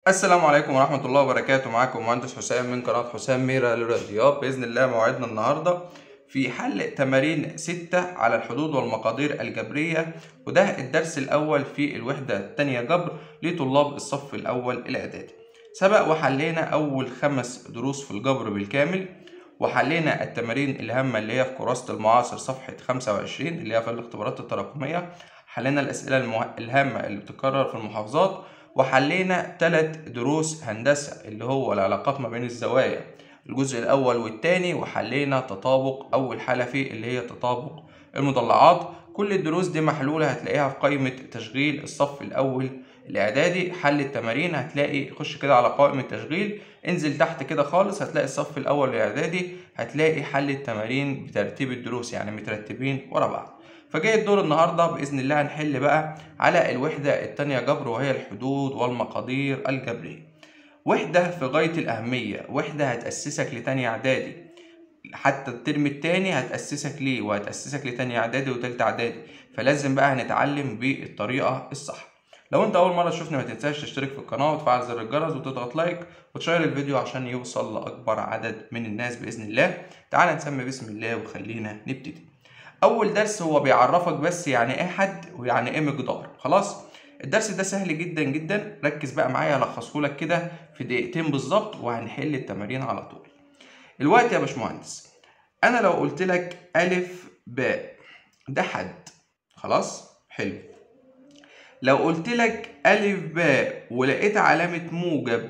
السلام عليكم ورحمة الله وبركاته معاكم مهندس حسام من قناة حسام ميرا للرياضيات بإذن الله موعدنا النهاردة في حل تمارين ستة على الحدود والمقادير الجبرية وده الدرس الأول في الوحدة التانية جبر لطلاب الصف الأول الإعدادي سبق وحلينا أول خمس دروس في الجبر بالكامل وحلينا التمارين الهامة اللي هي في كراسة المعاصر صفحة 25 اللي هي في الاختبارات التراكمية حلينا الأسئلة المه... الهامة اللي بتتكرر في المحافظات وحلينا ثلاث دروس هندسة اللي هو العلاقات ما بين الزوايا الجزء الأول والتاني وحلينا تطابق أول حالة فيه اللي هي تطابق المضلعات كل الدروس دي محلولة هتلاقيها في قائمة تشغيل الصف الأول الإعدادي حل التمارين هتلاقي خش كده على قائمة تشغيل انزل تحت كده خالص هتلاقي الصف الأول الإعدادي هتلاقي حل التمارين بترتيب الدروس يعني مترتبين ورا بعض فجاي الدور النهاردة بإذن الله هنحل بقى على الوحدة التانية جبر وهي الحدود والمقادير الجبرية وحدة في غاية الأهمية وحدة هتأسسك لتانية إعدادي حتى الترم التاني هتأسسك ليه وهتأسسك لتانية إعدادي وتالتة إعدادي فلازم بقى هنتعلم بالطريقة الصح لو انت اول مره تشوفني ما تنساش تشترك في القناه وتفعل زر الجرس وتضغط لايك وتشير الفيديو عشان يوصل لاكبر عدد من الناس باذن الله تعال نسمي بسم الله وخلينا نبتدي اول درس هو بيعرفك بس يعني ايه حد ويعني ايه مقدار خلاص الدرس ده سهل جدا جدا ركز بقى معايا هلخصه لك كده في دقيقتين بالظبط وهنحل التمارين على طول الوقت يا باشمهندس انا لو قلت لك الف باء ده حد خلاص حلو لو قلت لك ألف باء ولقيت علامة موجب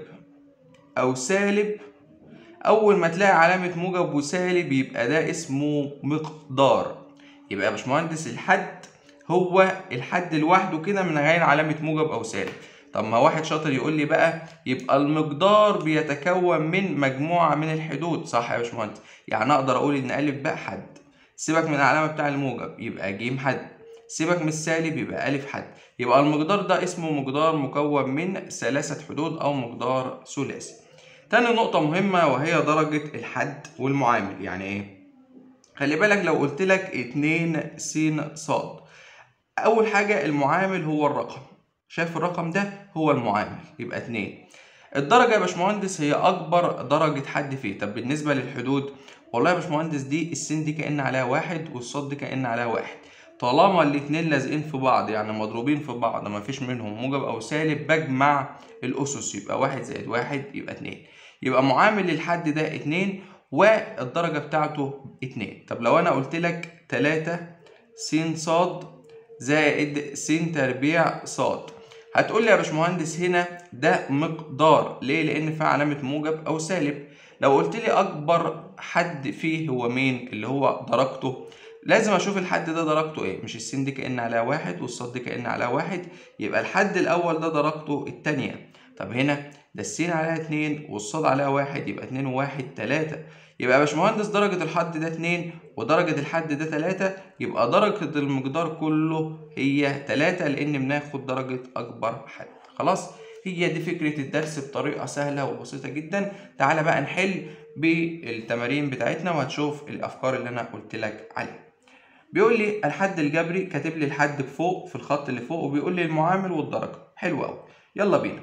أو سالب أول ما تلاقي علامة موجب وسالب يبقى ده اسمه مقدار يبقى يا باشمهندس الحد هو الحد لوحده كده من غير علامة موجب أو سالب طب ما واحد شاطر يقول لي بقى يبقى المقدار بيتكون من مجموعة من الحدود صح يا باشمهندس يعني أقدر أقول إن ألف باء حد سيبك من العلامة بتاع الموجب يبقى جيم حد سيبك من السالب يبقى ألف حد يبقى المقدار ده اسمه مقدار مكون من ثلاثة حدود أو مقدار ثلاثي تاني نقطة مهمة وهي درجة الحد والمعامل يعني إيه؟ خلي بالك لو قلت لك اتنين س ص أول حاجة المعامل هو الرقم شايف الرقم ده هو المعامل يبقى اتنين الدرجة يا باشمهندس هي أكبر درجة حد فيه طب بالنسبة للحدود والله يا باشمهندس دي السين دي كأن عليها واحد والصاد دي كأن عليها واحد طالما الاتنين لازقين في بعض يعني مضروبين في بعض ما فيش منهم موجب او سالب بجمع الاسس يبقى واحد زائد واحد يبقى اتنين يبقى معامل للحد ده اتنين والدرجة بتاعته اتنين طب لو انا قلت لك تلاتة س صاد زائد س تربيع صاد هتقول لي يا باشمهندس هنا ده مقدار ليه لان فيها علامة موجب او سالب لو قلت لي اكبر حد فيه هو مين اللي هو درجته لازم اشوف الحد ده درجته ايه مش السين دي كأن عليها واحد والصاد دي كأن عليها واحد يبقى الحد الاول ده درجته التانية طب هنا ده السين عليها اتنين والصاد عليها واحد يبقى اتنين وواحد تلاتة يبقى يا باشمهندس درجة الحد ده اتنين ودرجة الحد ده تلاتة يبقى درجة المقدار كله هي تلاتة لأن بناخد درجة أكبر حد خلاص هي دي فكرة الدرس بطريقة سهلة وبسيطة جدا تعالى بقى نحل بالتمارين بتاعتنا وهتشوف الأفكار اللي أنا قلت لك عليها بيقول لي الحد الجبري كاتب لي الحد فوق في الخط اللي فوق وبيقول لي المعامل والدرجة حلو قوي يلا بينا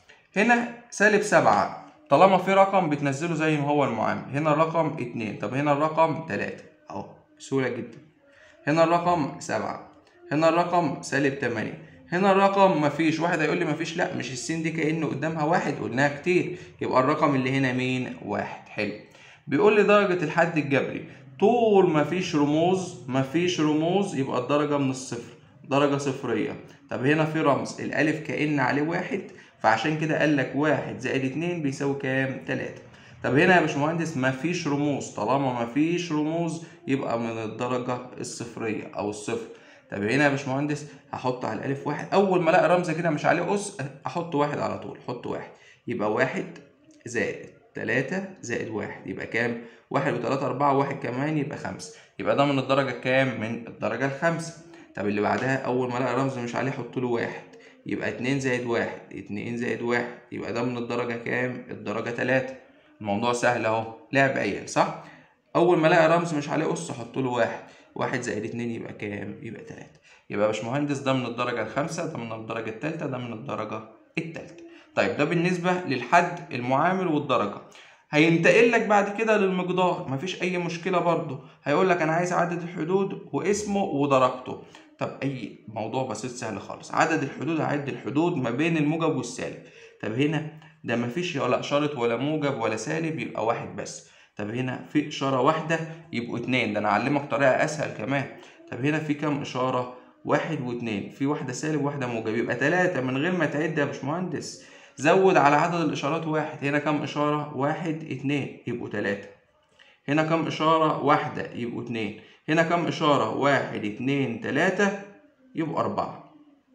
هنا سالب سبعة طالما في رقم بتنزله زي ما هو المعامل هنا الرقم اتنين طب هنا الرقم تلاتة اهو بسهولة جدا هنا الرقم سبعة هنا الرقم سالب تمانية هنا الرقم مفيش واحد هيقول لي مفيش لا مش السين دي كأنه قدامها واحد قلناها كتير يبقى الرقم اللي هنا مين واحد حلو بيقول لي درجة الحد الجبري طول ما فيش رموز ما فيش رموز يبقى الدرجة من الصفر درجة صفرية طب هنا في رمز الألف كأن عليه واحد فعشان كده قال لك واحد زائد اتنين بيساوي كام؟ تلاتة طب هنا يا باشمهندس ما فيش رموز طالما ما فيش رموز يبقى من الدرجة الصفرية أو الصفر طب هنا يا باشمهندس هحط على الألف واحد أول ما ألاقي رمز كده مش عليه أس أحط واحد على طول حط واحد يبقى واحد زائد تلاتة زائد واحد يبقى كام؟ واحد وتلاتة أربعة واحد كمان يبقى خمسة يبقى ده من الدرجة كام؟ من الدرجة الخامسة طب اللي بعدها أول ما ألاقي رمز مش عليه أحط له واحد يبقى اتنين زائد واحد اتنين زائد واحد يبقى ده من الدرجة كام؟ الدرجة تلاتة الموضوع سهل أهو لعب عيال صح؟ أول ما ألاقي رمز مش عليه أس أحط له واحد واحد زائد اتنين يبقى كام؟ يبقى تلاتة يبقى يا باشمهندس ده من الدرجة الخامسة ده من الدرجة التالتة ده من الدرجة التالتة طيب ده بالنسبة للحد المعامل والدرجة هينتقل لك بعد كده للمقدار مفيش أي مشكلة برضه هيقول لك أنا عايز عدد الحدود واسمه ودرجته طب أي موضوع بسيط سهل خالص عدد الحدود هعد الحدود ما بين الموجب والسالب طب هنا ده مفيش ولا إشارة ولا موجب ولا سالب يبقى واحد بس طب هنا في إشارة واحدة يبقوا اتنين ده أنا أعلمك طريقة أسهل كمان طب هنا في كام إشارة واحد واتنين في واحدة سالب وواحدة موجب يبقى تلاتة من غير ما تعد يا باشمهندس زود على عدد الإشارات واحد هنا كام إشارة واحد اتنين يبقوا تلاتة هنا كام إشارة واحدة يبقوا اتنين هنا كام إشارة واحد اتنين تلاتة يبقوا أربعة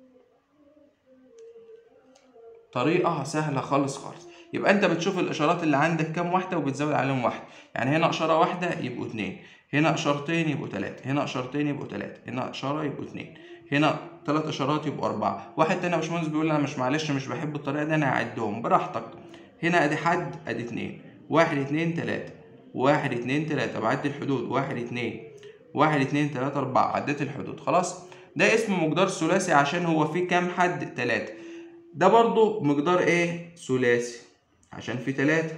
طريقة سهلة خالص خالص يبقى انت بتشوف الاشارات اللي عندك كام واحده وبتزود عليهم واحده يعني هنا اشاره واحده يبقوا اتنين هنا اشارتين يبقوا تلاته هنا اشارتين يبقوا تلاته هنا اشاره يبقوا اتنين هنا تلات اشارات يبقوا اربعه واحد تاني يا باشمهندس بيقول انا مش معلش مش بحب الطريقه دي انا هعدهم براحتك هنا ادي حد ادي اتنين واحد اتنين تلاته واحد اتنين تلاته بعد الحدود واحد اتنين واحد اتنين تلاته اربعه عديت الحدود خلاص ده اسمه مقدار ثلاثي عشان هو فيه كام حد تلاته ده برضو مقدار ايه ثلاثي عشان في تلاتة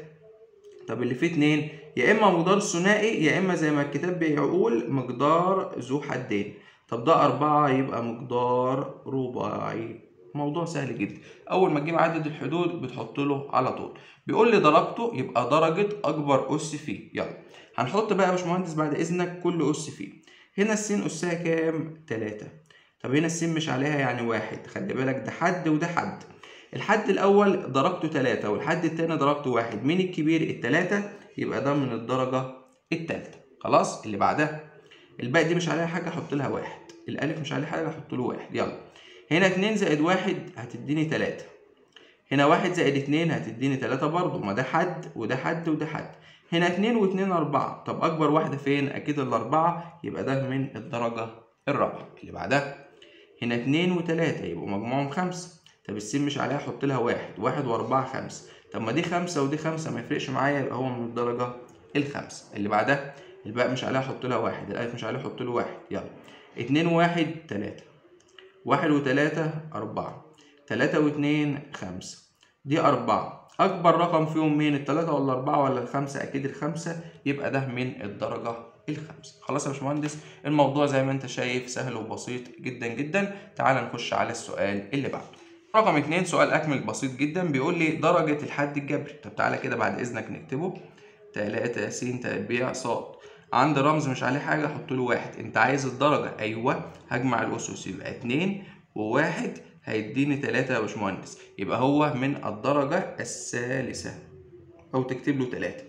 طب اللي فيه اتنين يا اما مقدار ثنائي يا اما زي ما الكتاب بيقول مقدار ذو حدين طب ده أربعة يبقى مقدار رباعي موضوع سهل جدا أول ما تجيب عدد الحدود بتحط له على طول بيقول لي درجته يبقى درجة أكبر أس فيه يلا هنحط بقى يا باشمهندس بعد إذنك كل أس فيه هنا السين أسها كام؟ تلاتة طب هنا السين مش عليها يعني واحد خلي بالك ده حد وده حد الحد الأول درجته تلاتة والحد التاني درجته واحد مين الكبير التلاتة يبقى ده من الدرجة التالتة خلاص اللي بعدها الباقي دي مش عليها حاجة أحط لها واحد الألف مش عليها حاجة أحط له واحد يلا هنا اتنين زائد واحد هتديني تلاتة هنا واحد زائد اتنين هتديني تلاتة برضه ما ده حد وده حد وده حد هنا اتنين واتنين أربعة طب أكبر واحدة فين؟ أكيد الأربعة يبقى ده من الدرجة الرابعة اللي بعدها هنا اتنين وتلاتة يبقوا مجموعهم خمسة طب السين مش عليها احط لها واحد واحد واربعة خمسة طب ما دي خمسة ودي خمسة ما يفرقش معايا يبقى هو من الدرجة الخامسة اللي بعدها الباقي مش عليها احط لها واحد الالف مش عليها احط له واحد يلا اتنين وواحد تلاتة واحد وتلاتة أربعة تلاتة واتنين خمسة دي أربعة أكبر رقم فيهم مين التلاتة ولا أربعة ولا الخمسة أكيد الخمسة يبقى ده من الدرجة الخامسة خلاص يا باشمهندس الموضوع زي ما أنت شايف سهل وبسيط جدا جدا تعال نخش على السؤال اللي بعده رقم اتنين سؤال أكمل بسيط جدا بيقول لي درجة الحد الجبري طب تعالى كده بعد إذنك نكتبه تلاتة س تربيع ص عند رمز مش عليه حاجة أحط له واحد أنت عايز الدرجة أيوه هجمع الأسس يبقى اتنين وواحد هيديني تلاتة يا باشمهندس يبقى هو من الدرجة الثالثة أو تكتب له تلاتة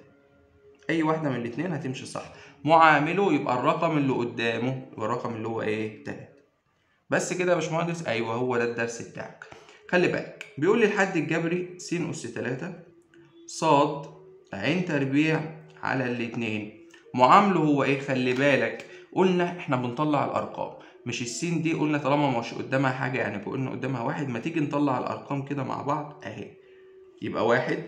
أي واحدة من الاتنين هتمشي صح معامله يبقى الرقم اللي قدامه يبقى الرقم اللي هو إيه تلاتة بس كده يا باشمهندس أيوه هو ده الدرس بتاعك خلي بالك بيقول لي الحد الجبري س أس تلاتة ص عين تربيع على الاتنين معامله هو ايه خلي بالك قلنا احنا بنطلع الارقام مش السين دي قلنا طالما مش قدامها حاجه يعني قلنا قدامها واحد ما تيجي نطلع الارقام كده مع بعض اهي يبقى واحد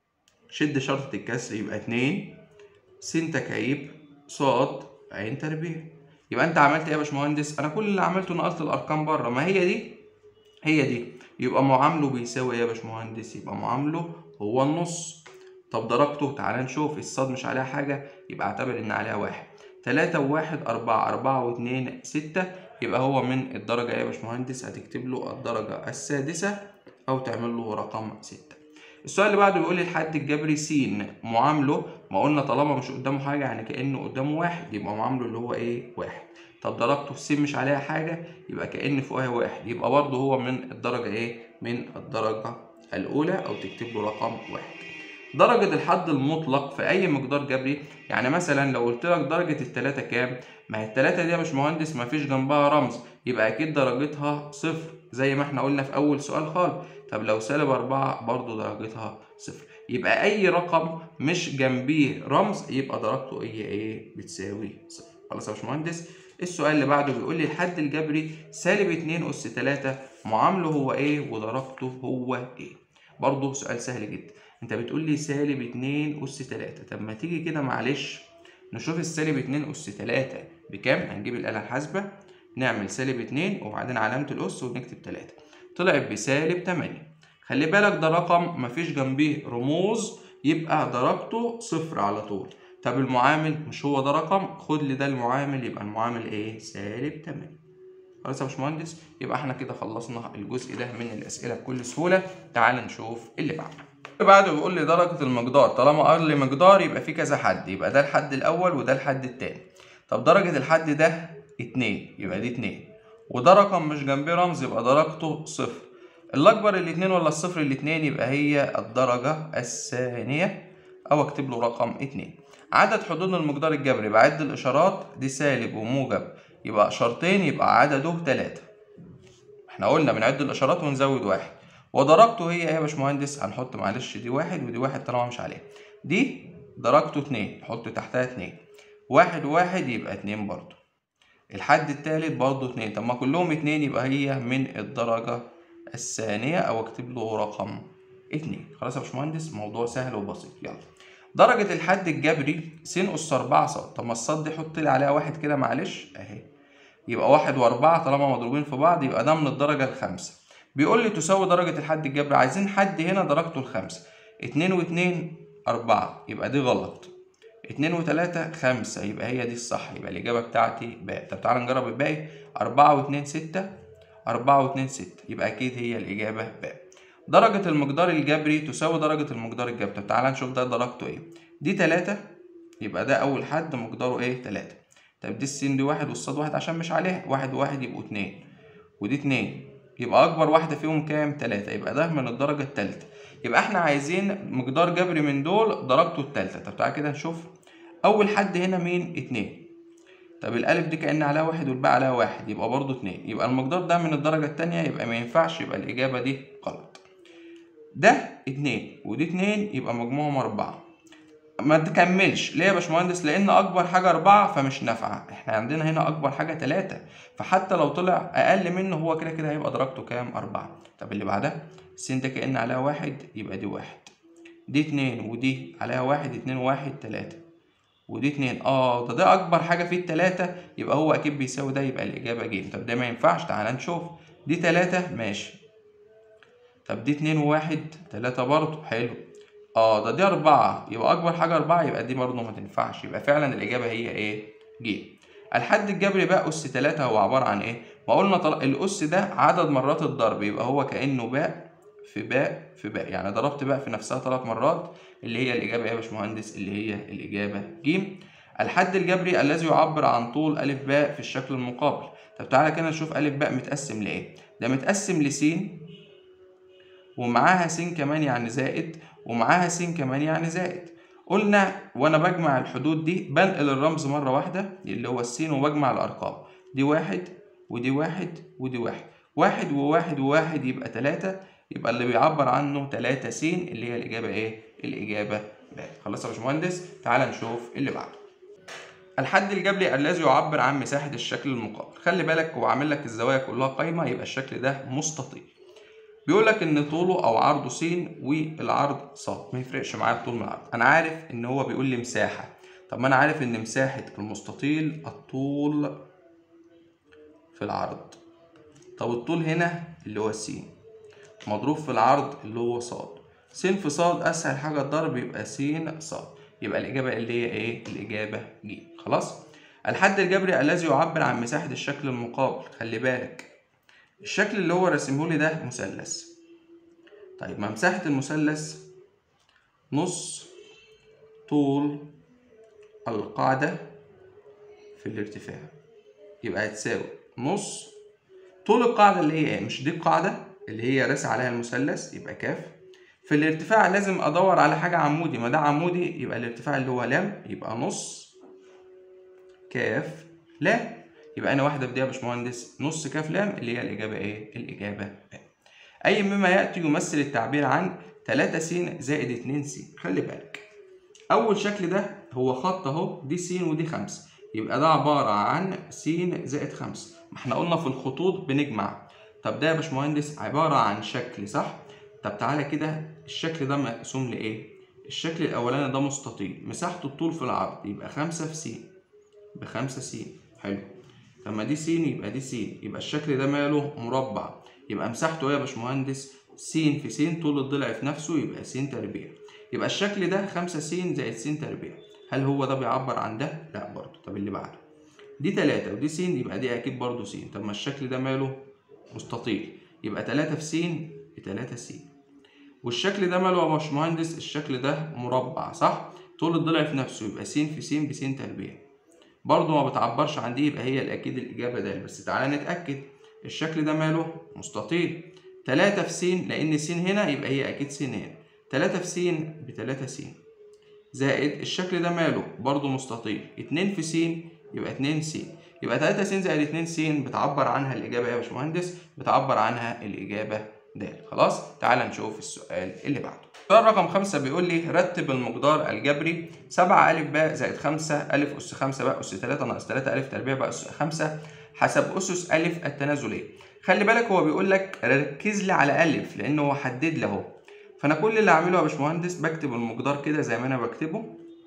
شد شرطة الكسر يبقى اتنين س تكعيب صاد عين تربيع يبقى انت عملت ايه يا باشمهندس انا كل اللي عملته نقلت الارقام بره ما هي دي هي دي يبقى معامله بيساوي ايه يا باشمهندس يبقى معامله هو النص طب درجته تعال نشوف الصاد مش عليها حاجة يبقى اعتبر إن عليها واحد تلاتة وواحد أربعة أربعة واتنين ستة يبقى هو من الدرجة إيه يا باشمهندس هتكتب له الدرجة السادسة أو تعمل له رقم ستة السؤال اللي بعده بيقول لي الحد الجبري س معامله ما قلنا طالما مش قدامه حاجة يعني كأنه قدامه واحد يبقى معامله اللي هو إيه واحد طب درجته الس مش عليها حاجة يبقى كأن فوقها واحد يبقى برضه هو من الدرجة إيه من الدرجة الأولى أو تكتب له رقم واحد درجة الحد المطلق في أي مقدار جبري يعني مثلا لو قلت لك درجة التلاتة كام؟ ما هي التلاتة دي يا باشمهندس مفيش جنبها رمز يبقى أكيد درجتها صفر زي ما احنا قلنا في أول سؤال خالص طب لو سالب أربعة برضه درجتها صفر يبقى أي رقم مش جنبيه رمز يبقى درجته هي إيه؟ بتساوي صفر خلاص يا باشمهندس السؤال اللي بعده بيقول لي الحد الجبري سالب اتنين أس تلاتة معامله هو إيه ودرجته هو إيه؟ برضه سؤال سهل جدا انت بتقول لي سالب اتنين اس تلاتة طب ما تيجي كده معلش نشوف السالب اتنين اس تلاتة بكام هنجيب الآلة الحاسبة نعمل سالب اتنين وبعدين علامة الأس ونكتب تلاتة طلعت بسالب تمانية خلي بالك ده رقم مفيش جنبيه رموز يبقى درجته صفر على طول طب المعامل مش هو ده رقم خد لي ده المعامل يبقى المعامل ايه سالب 8 خلاص يا باشمهندس يبقى احنا كده خلصنا الجزء ده من الاسئله بكل سهوله تعال نشوف اللي بعده اللي بعده بيقول لي درجه المقدار طالما قال لي مقدار يبقى في كذا حد يبقى ده الحد الاول وده الحد التاني طب درجه الحد ده اتنين يبقى دي اتنين وده رقم مش جنبيه رمز يبقى درجته صفر الأكبر الاتنين ولا الصفر الاتنين يبقى هي الدرجة الثانية أو أكتب له رقم اتنين عدد حدود المقدار الجبري بعد الإشارات دي سالب وموجب يبقى إشارتين يبقى عدده تلاتة احنا قلنا بنعد الإشارات ونزود واحد ودرجته هي ايه يا باشمهندس هنحط معلش دي واحد ودي واحد طالما مش عليها دي درجته اتنين نحط تحتها اتنين واحد وواحد يبقى اتنين برضو الحد التالت برضو اتنين طب ما كلهم اتنين يبقى هي من الدرجة الثانية أو أكتب له رقم اتنين خلاص يا باشمهندس موضوع سهل وبسيط يلا درجة الحد الجبري س أس أربعة ص طب ما الصاد دي حط لي عليها واحد كده معلش أهي يبقى واحد وأربعة طالما مضروبين في بعض يبقى ده من الدرجة الخامسة بيقول لي تساوي درجة الحد الجبري عايزين حد هنا درجته الخامسة اتنين واتنين أربعة يبقى دي غلط اتنين وتلاتة خمسة يبقى هي دي الصح يبقى الإجابة بتاعتي باء طب تعالى نجرب الباقي أربعة واتنين ستة أربعة واتنين ستة يبقى أكيد هي الإجابة باء درجة المقدار الجبري تساوي درجة المقدار الجبري طب تعالى نشوف ده درجته إيه دي تلاتة يبقى ده أول حد مقداره إيه تلاتة طب دي السين دي واحد والصاد واحد عشان مش عليها واحد وواحد يبقوا اتنين ودي اتنين يبقى أكبر واحدة فيهم كام تلاتة يبقى ده من الدرجة التالتة يبقى إحنا عايزين مقدار جبري من دول درجته التالتة طب تعالى كده نشوف أول حد هنا مين اتنين طب الألف دي كأن عليها واحد والباقي عليها واحد يبقى برضه اتنين يبقى المقدار ده من الدرجة التانية يبقى ما ينفعش يبقى الإجابة دي غلط ده اتنين ودي اتنين يبقى مجموعهم أربعة ما تكملش ليه يا باشمهندس لأن أكبر حاجة أربعة فمش نافعة احنا عندنا هنا أكبر حاجة تلاتة فحتى لو طلع أقل منه هو كده كده هيبقى درجته كام أربعة طب اللي بعدها السين ده كأن عليها واحد يبقى دي واحد دي اتنين ودي عليها واحد اتنين واحد تلاتة ودي اتنين اه ده ده اكبر حاجه فيه التلاته يبقى هو اكيد بيساوي ده يبقى الاجابه ج طب ده ما ينفعش تعالى نشوف دي تلاته ماشي طب دي اتنين وواحد تلاته برضه حلو اه ده دي اربعه يبقى اكبر حاجه اربعه يبقى دي برضه ما تنفعش يبقى فعلا الاجابه هي ايه ج الحد الجبري بقى اس تلاته هو عباره عن ايه ما قلنا طل... الاس ده عدد مرات الضرب يبقى هو كانه باء في باء في باء يعني ضربت باء في نفسها ثلاث مرات اللي هي الإجابة إيه يا باشمهندس اللي هي الإجابة ج الحد الجبري الذي يعبر عن طول أ باء في الشكل المقابل طب تعالى كده نشوف أ باء متقسم لإيه ده متقسم لس ومعاها س كمان يعني زائد ومعاها س كمان يعني زائد قلنا وانا بجمع الحدود دي بنقل الرمز مرة واحدة اللي هو السين وبجمع الأرقام دي واحد ودي واحد ودي واحد واحد وواحد وواحد يبقى تلاتة يبقى اللي بيعبر عنه تلاتة س اللي هي الإجابة إيه؟ الإجابة ب خلاص يا باشمهندس تعال نشوف اللي بعده الحد الجبري الذي يعبر عن مساحة الشكل المقابل خلي بالك هو عامل لك الزوايا كلها قايمة يبقى الشكل ده مستطيل بيقول لك ان طوله او عرضه س والعرض ص ما يفرقش معايا الطول من العرض انا عارف ان هو بيقول لي مساحة طب ما انا عارف ان مساحة المستطيل الطول في العرض طب الطول هنا اللي هو س مضروب في العرض اللي هو ص س في ص اسهل حاجه الضرب يبقى س ص يبقى الاجابه اللي هي ايه الاجابه ج خلاص الحد الجبري الذي يعبر عن مساحه الشكل المقابل خلي بالك الشكل اللي هو راسمه لي ده مثلث طيب ما مساحه المثلث نص طول القاعده في الارتفاع يبقى هتساوي نص طول القاعده اللي هي ايه مش دي القاعده اللي هي راسم عليها المثلث يبقى كاف في الارتفاع لازم ادور على حاجه عمودي ما ده عمودي يبقى الارتفاع اللي هو لام يبقى نص كاف لام يبقى انا واحده بدي يا باشمهندس نص كاف لام اللي هي الاجابه ايه الاجابه ب اي مما ياتي يمثل التعبير عن 3 س زائد 2 س خلي بالك اول شكل ده هو خط اهو دي س ودي 5 يبقى ده عباره عن س زائد 5 ما احنا قلنا في الخطوط بنجمع طب ده يا باشمهندس عباره عن شكل صح طب تعالى كده الشكل ده مقسوم لإيه؟ الشكل الأولاني ده مستطيل مساحته الطول في العرض يبقى خمسة في س بخمسة س حلو طب ما دي س يبقى دي س يبقى الشكل ده ماله مربع يبقى مساحته إيه يا باشمهندس س في س طول الضلع في نفسه يبقى س تربيع يبقى الشكل ده 5 س زائد س تربيع هل هو ده بيعبر عن ده؟ لا برضه طب اللي بعده دي 3 ودي س يبقى دي اكيد برضه س طب ما الشكل ده ماله مستطيل يبقى 3 في س ب 3 س والشكل ده ماله يا باشمهندس الشكل ده مربع صح طول الضلع في نفسه يبقى س في س ب س تربيع برضه ما بتعبرش عن دي يبقى هي اكيد الاجابه د بس تعالى نتاكد الشكل ده ماله مستطيل 3 في س لان س هنا يبقى هي اكيد س هنا 3 في س ب 3 س زائد الشكل ده ماله برضه مستطيل 2 في س يبقى 2 س يبقى 3 س زائد 2 س بتعبر عنها الإجابة يا باشمهندس بتعبر عنها الإجابة د خلاص تعال نشوف السؤال اللي بعده السؤال رقم 5 بيقول لي رتب المقدار الجبري 7 أ ب زائد 5 أ أس 5 ب أس 3 ناقص 3 أ تربيع ب أس 5 حسب أسس أ التنازلية خلي بالك هو بيقول لك ركز لي على أ لأن هو حدد لي أهو فأنا كل اللي هعمله يا باشمهندس بكتب المقدار كده زي ما أنا بكتبه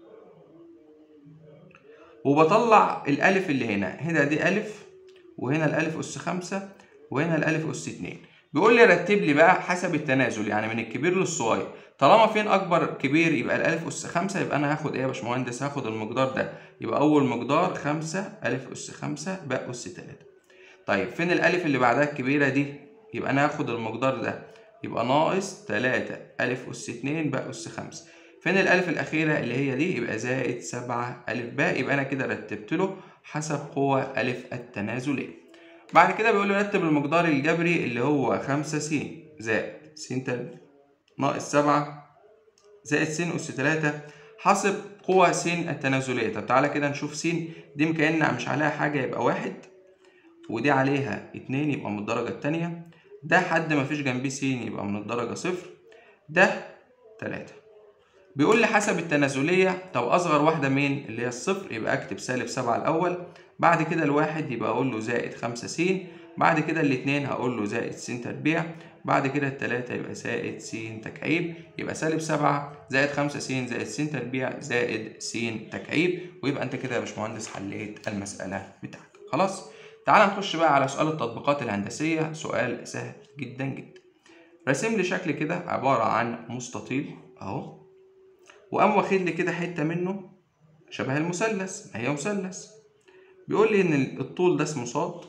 وبطلع الألف اللي هنا هنا دي ألف وهنا الألف أس خمسة وهنا الألف أس اتنين بيقول لي رتب لي بقى حسب التنازل يعني من الكبير للصغير طالما فين أكبر كبير يبقى الألف أس خمسة يبقى أنا هاخد إيه يا باشمهندس هاخد المقدار ده يبقى أول مقدار خمسة ألف أس خمسة باء أس تلاتة طيب فين الألف اللي بعدها الكبيرة دي يبقى أنا هاخد المقدار ده يبقى ناقص تلاتة ألف أس اتنين باء أس خمسة فين الألف الأخيرة اللي هي دي يبقى زائد سبعة ألف باء يبقى أنا كده رتبت له حسب قوة ألف التنازلية بعد كده بيقول لي رتب المقدار الجبري اللي هو خمسة س زائد س تلاتة ناقص سبعة زائد س أس تلاتة حسب قوة س التنازلية طب تعالى كده نشوف س دي مكأنها مش عليها حاجة يبقى واحد ودي عليها اتنين يبقى من الدرجة التانية ده حد مفيش جنبيه س يبقى من الدرجة صفر ده تلاتة بيقول لي حسب التنازلية طب أصغر واحدة مين؟ اللي هي الصفر يبقى أكتب سالب سبعة الأول بعد كده الواحد يبقى أقول له زائد خمسة س بعد كده الاتنين هقول له زائد س تربيع بعد كده التلاتة يبقى زائد س تكعيب يبقى سالب سبعة زائد خمسة س زائد س تربيع زائد س تكعيب ويبقى أنت كده يا باشمهندس حليت المسألة بتاعتك خلاص؟ تعال نخش بقى على سؤال التطبيقات الهندسية سؤال سهل جدا جدا راسم لي شكل كده عبارة عن مستطيل أهو وقام واخد لي كده حته منه شبه المثلث ما هي مثلث بيقول لي ان الطول ده اسمه صاد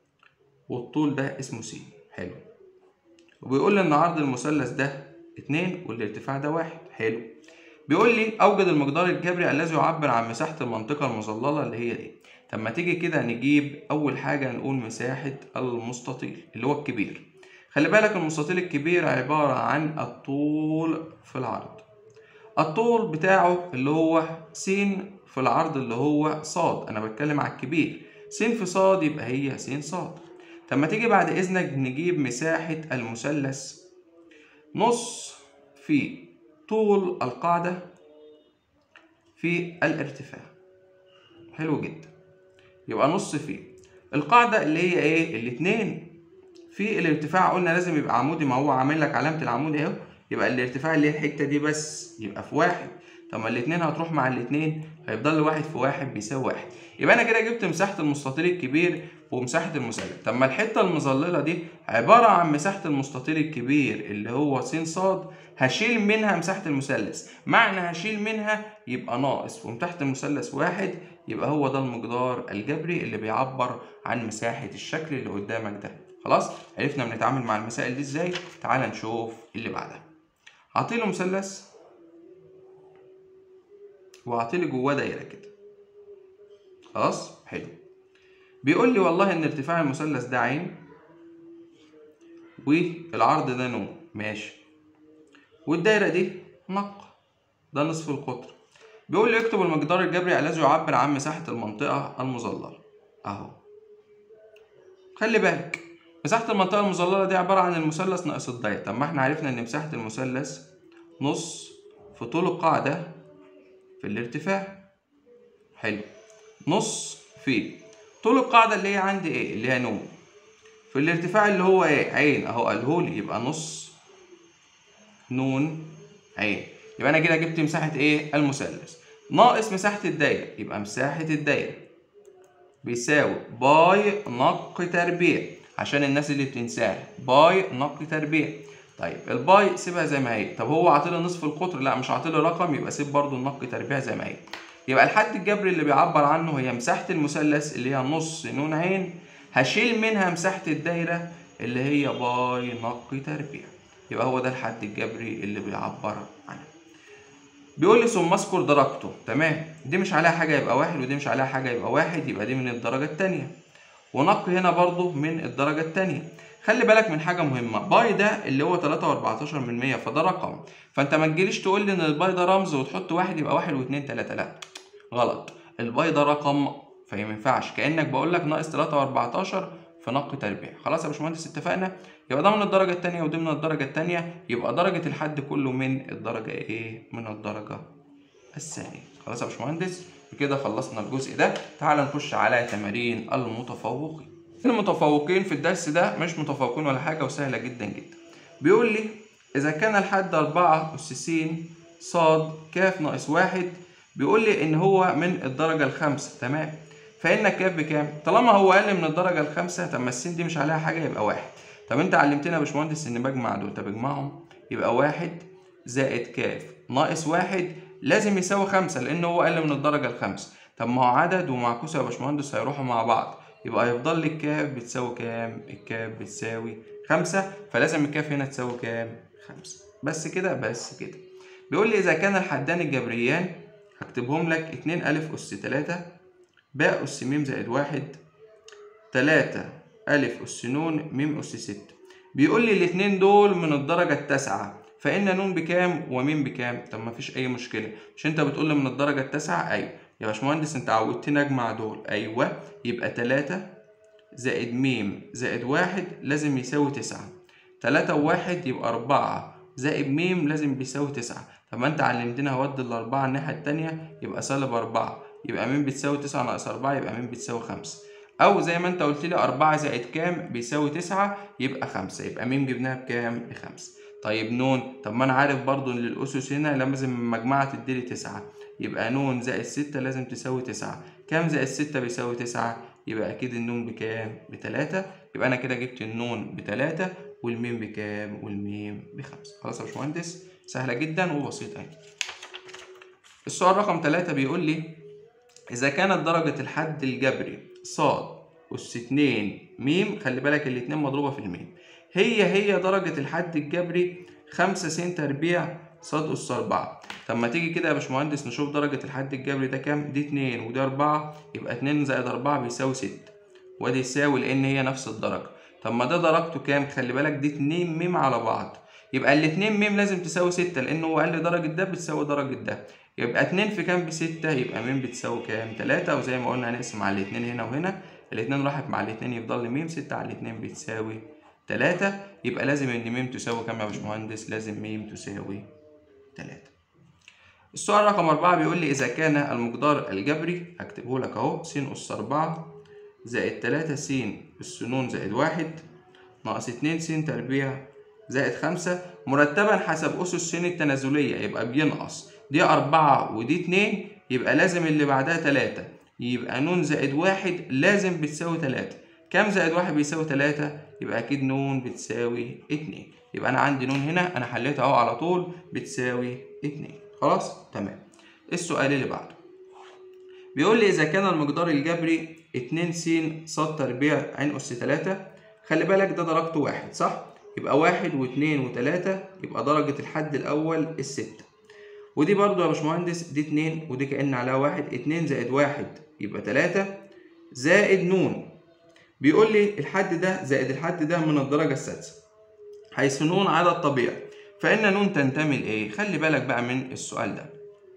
والطول ده اسمه س حلو وبيقول لي ان عرض المثلث ده اتنين والارتفاع ده واحد حلو بيقول لي اوجد المقدار الجبري الذي يعبر عن مساحه المنطقه المظلله اللي هي دي طب ما تيجي كده نجيب اول حاجه نقول مساحه المستطيل اللي هو الكبير خلي بالك المستطيل الكبير عباره عن الطول في العرض الطول بتاعه اللي هو س في العرض اللي هو صاد انا بتكلم على الكبير س في صاد يبقى هي س صاد طب ما تيجي بعد اذنك نجيب مساحة المثلث نص في طول القاعدة في الارتفاع حلو جدا يبقى نص في القاعدة اللي هي ايه الاتنين في الارتفاع قلنا لازم يبقى عمودي ما هو عامل لك علامة العمود اهو يبقى الارتفاع اللي هي الحته دي بس يبقى في واحد طب ما الاتنين هتروح مع الاتنين هيفضل لي واحد في واحد بيساوي واحد يبقى انا كده جبت مساحه المستطيل الكبير ومساحه المثلث طب ما الحته المظلله دي عباره عن مساحه المستطيل الكبير اللي هو س ص هشيل منها مساحه المثلث معنى هشيل منها يبقى ناقص ومساحه المثلث واحد يبقى هو ده المقدار الجبري اللي بيعبر عن مساحه الشكل اللي قدامك ده خلاص عرفنا بنتعامل مع المسائل دي ازاي تعال نشوف اللي بعدها اعطيله مثلث واعطيلي جواه دايره كده خلاص حلو بيقول لي والله ان ارتفاع المثلث ده عين والعرض ده نون ماشي والدايره دي نق ده نصف القطر بيقول لي اكتب المقدار الجبري الذي يعبر عن مساحه المنطقه المظلله اهو خلي بالك مساحة المنطقة المظللة دي عبارة عن المثلث ناقص الدايرة، طب ما احنا عرفنا إن مساحة المثلث نص في طول القاعدة في الارتفاع. حلو. نص في طول القاعدة اللي هي عندي إيه؟ اللي هي نون. في الارتفاع اللي هو إيه؟ عين أهو قالهولي يبقى نص نون عين. يبقى أنا كده جبت مساحة إيه؟ المثلث. ناقص مساحة الدايرة، يبقى مساحة الدايرة بيساوي باي نق تربيع. عشان الناس اللي بتنساها باي نق تربيع طيب الباي سيبها زي ما هي طب هو عاطلي نصف القطر لا مش عاطلي رقم يبقى سيب برضو النق تربيع زي ما هي يبقى الحد الجبري اللي بيعبر عنه هي مساحة المثلث اللي هي نص نون عين هشيل منها مساحة الدايرة اللي هي باي نق تربيع يبقى هو ده الحد الجبري اللي بيعبر عنه بيقول لي ثم اذكر درجته تمام دي مش عليها حاجة يبقى واحد ودي مش عليها حاجة يبقى واحد يبقى دي من الدرجة التانية ونق هنا برضو من الدرجة التانية خلي بالك من حاجة مهمة باي ده اللي هو 3.14 من 100 فده رقم فانت ما تجيليش تقول لي ان الباي ده رمز وتحط واحد يبقى واحد واثنين تلاتة لا غلط الباي ده رقم فما ينفعش كأنك بقول لك ناقص 3.14 في نق تربيع خلاص يا باشمهندس اتفقنا يبقى ده من الدرجة التانية ودي من الدرجة التانية يبقى درجة الحد كله من الدرجة ايه من الدرجة الثانية خلاص يا باشمهندس بكده خلصنا الجزء ده تعال نخش على تمارين المتفوقين المتفوقين في الدرس ده مش متفوقين ولا حاجة وسهلة جدا جدا بيقول لي إذا كان الحد أربعة أس س ص ك ناقص واحد بيقول لي إن هو من الدرجة الخامسة تمام فإن ك بكام؟ طالما هو أقل من الدرجة الخامسة طب ما الس دي مش عليها حاجة يبقى واحد طب أنت علمتنا يا باشمهندس إن بجمع دول طب اجمعهم يبقى واحد زائد ك ناقص واحد لازم يساوي خمسة لأن هو أقل من الدرجة الخامسة طب ما هو عدد ومعكوس يا باشمهندس هيروحوا مع بعض يبقى هيفضل لي الكاف بتساوي كام؟ الكاف بتساوي خمسة فلازم الكاف هنا تساوي كام؟ خمسة بس كده بس كده بيقول لي إذا كان الحدان الجبريان هكتبهم لك اتنين ألف أس تلاتة باء أس م زائد واحد تلاتة ألف أس ن م أس ستة بيقول لي الاتنين دول من الدرجة التاسعة فإن ن بكام وم بكام؟ طب مفيش أي مشكلة مش أنت بتقول لي من الدرجة التاسعة؟ أيوه يا باشمهندس أنت عودتني أجمع دول أيوه يبقى تلاتة زائد م زائد واحد لازم يساوي تسعة تلاتة وواحد يبقى أربعة زائد م لازم بيساوي تسعة طب ما أنت علمتنا هودي الأربعة الناحية التانية يبقى سالب أربعة يبقى م بتساوي تسعة ناقص أربعة يبقى م بتساوي خمسة أو زي ما أنت قلت لي أربعة زائد كام بيساوي تسعة يبقى خمسة يبقى م جبناها بكام؟ بخمسة طيب نون طب ما أنا عارف برضو إن الأسس هنا لازم المجموعة تديلي تسعة يبقى ن زائد ستة لازم تساوي تسعة كام زائد ستة بيساوي تسعة يبقى أكيد النون بكام بتلاتة يبقى أنا كده جبت النون بتلاتة والميم بكام والميم بخمسة خلاص يا باشمهندس سهلة جدا وبسيطة يعني السؤال رقم تلاتة بيقول لي إذا كانت درجة الحد الجبري ص أس اتنين ميم خلي بالك الاتنين مضروبة في الميم هي هي درجة الحد الجبري خمسة س تربيع ص أس أربعة طب ما تيجي كده يا باشمهندس نشوف درجة الحد الجبري ده كام؟ دي اتنين ودي أربعة يبقى اتنين زائد أربعة بيساوي ستة وادي يساوي لأن هي نفس الدرجة طب ما ده درجته كام؟ خلي بالك دي اتنين ميم على بعض يبقى الاتنين ميم لازم تساوي ستة لأن هو أقل درجة ده بتساوي درجة ده يبقى اتنين في كام بستة يبقى ميم بتساوي كام؟ تلاتة وزي ما قلنا هنقسم على الاتنين هنا وهنا الاتنين راحت مع الاتنين يفضل لي ميم ستة على الاتنين بتساوي تلاتة يبقى لازم إن ميم تساوي كام يا باشمهندس؟ لازم ميم تساوي تلاتة السؤال رقم أربعة بيقول لي إذا كان المقدار الجبري هكتبه لك أهو س أس أربعة زائد تلاتة س أس ن زائد واحد ناقص اتنين س تربيع زائد خمسة مرتبا حسب أسس س التنازلية يبقى بينقص دي أربعة ودي اتنين يبقى لازم اللي بعدها تلاتة يبقى ن زائد واحد لازم بتساوي تلاتة كام زائد واحد بيساوي تلاتة يبقى أكيد ن بتساوي اتنين يبقى أنا عندي ن هنا أنا حليتها أهو على طول بتساوي اتنين خلاص تمام السؤال اللي بعده بيقول لي إذا كان المقدار الجبري اتنين س ص تربيع عين أس تلاتة خلي بالك ده درجته واحد صح؟ يبقى واحد واتنين وتلاتة يبقى درجة الحد الأول الستة ودي برضو يا باشمهندس دي اتنين ودي كأن عليها واحد اتنين زائد واحد يبقى تلاتة زائد نون بيقول لي الحد ده زائد الحد ده من الدرجة السادسة حيث نون عدد طبيعي فإن نون تنتمي لإيه؟ خلي بالك بقى من السؤال ده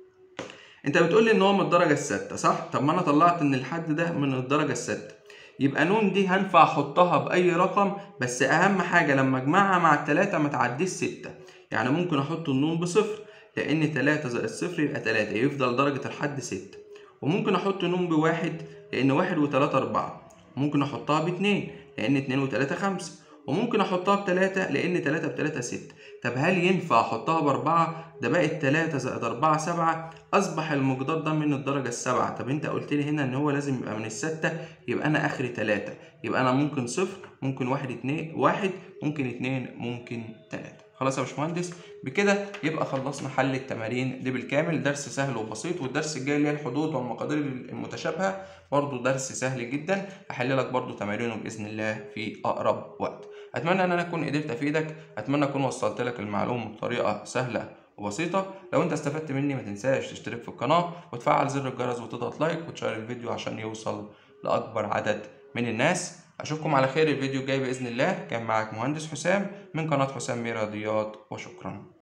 انت بتقول لي ان هو من الدرجه السادسه صح طب ما انا طلعت ان الحد ده من الدرجه السادسه يبقى نون دي هنفع احطها باي رقم بس اهم حاجه لما اجمعها مع التلاته ما تعديش ستة يعني ممكن احط النون بصفر لان تلاتة زائد صفر يبقى تلاتة يفضل درجه الحد ستة وممكن احط نون بواحد لان واحد وتلاتة اربعة ممكن احطها باتنين لان اتنين وتلاتة خمسة وممكن احطها بتلاتة لان تلاتة بتلاتة ستة طب هل ينفع احطها باربعة ده بقت تلاتة زائد اربعة سبعة اصبح المقدار ده من الدرجة السبعة طب انت قلت لي هنا ان هو لازم يبقى من الستة يبقى انا اخري تلاتة يبقى انا ممكن صفر ممكن واحد اتنين واحد ممكن اتنين ممكن تلاتة خلاص يا باشمهندس بكده يبقى خلصنا حل التمارين دي بالكامل درس سهل وبسيط والدرس الجاي اللي هي الحدود والمقادير المتشابهه برضو درس سهل جدا هحل لك برضو تمارينه باذن الله في اقرب وقت اتمنى ان انا اكون قدرت افيدك اتمنى اكون وصلت لك المعلومه بطريقه سهله وبسيطة لو انت استفدت مني ما تنساش تشترك في القناة وتفعل زر الجرس وتضغط لايك وتشير الفيديو عشان يوصل لأكبر عدد من الناس أشوفكم على خير الفيديو الجاي بإذن الله كان معاك مهندس حسام من قناة حسام رياضيات وشكرا